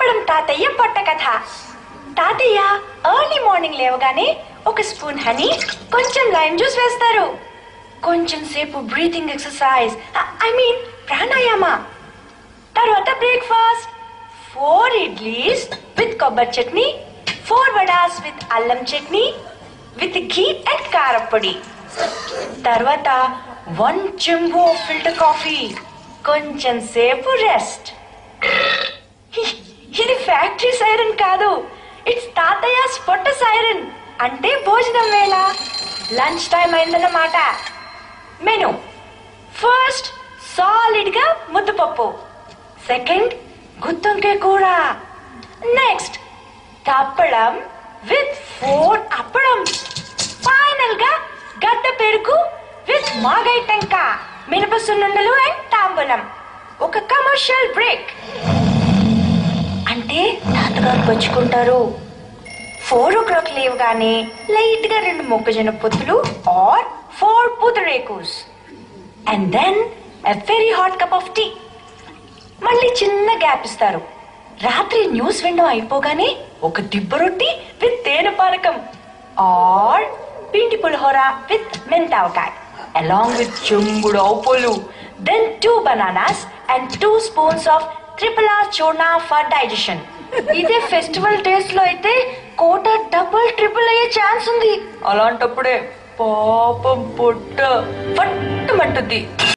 అప్పడం తాతయ్య పొట్ట కథ తాతయ్య ఎర్లీ మార్నింగ్ లేవగానే ఒక స్పూన్ హనీ కొంచెం లైమ్ జ్యూస్ వేస్తారు కొంచెం సేపు breathing exercise I mean pranayama తర్వాత బ్రేక్ఫాస్ట్ ఫోర్ ఇడ్లీస్ విత్ కొబ్బరి చట్నీ ఫోర్ వడాస్ విత్ అల్లం చట్నీ విత్ ఘీ అండ్ కారపొడి తర్వాత వన్ చెంబు ఫిల్టర్ కాఫీ కొంచెం సేపు రెస్ట్ ఇది ఫ్యాక్టరీ సైరన్ కాదు ఇట్స్ తాతయ్య పొట్ట సైరన్ అంటే భోజనం వేళ లంచ్ టైం అయిందన్నమాట మెను ఫస్ట్ సాలిడ్ గా ముద్దపప్పు సెకండ్ గుత్తొంకాయ కూర నెక్స్ట్ తప్పడం విత్ ఫోర్ అప్పడం ఫైనల్ గా గడ్డ పెరుగు విత్ మాగై టెంక మినప సున్నుండలు అండ్ తాంబూలం ఒక కమర్షియల్ బ్రేక్ అంటే తాతగారు పచ్చుకుంటారు ఫోర్ ఓ క్లాక్ లేవగానే లైట్ గా రెండు మొక్కజొన్న పొత్తులు ఆర్ ఫోర్ పూతరేకుస్ and then a very hot cup of tea మళ్ళీ చిన్న గ్యాప్ ఇస్తారు రాత్రి న్యూస్ వినడం అయిపోగానే ఒక దిబ్బ రొట్టి విత్ తేనె పానకం ఆర్ పిండి పులిహోర విత్ మెంతావకాయ అలాంగ్ విత్ చెంబుడు ఆవుపోలు then two bananas and two spoons of triple or churna for digestion ఇదే ఫెస్టివల్ డేస్ లో అయితే కోట డబుల్ ట్రిపుల్ అయ్యే ఛాన్స్ ఉంది అలాంటప్పుడే పాపం పొట్ట పట్టుమంటుంది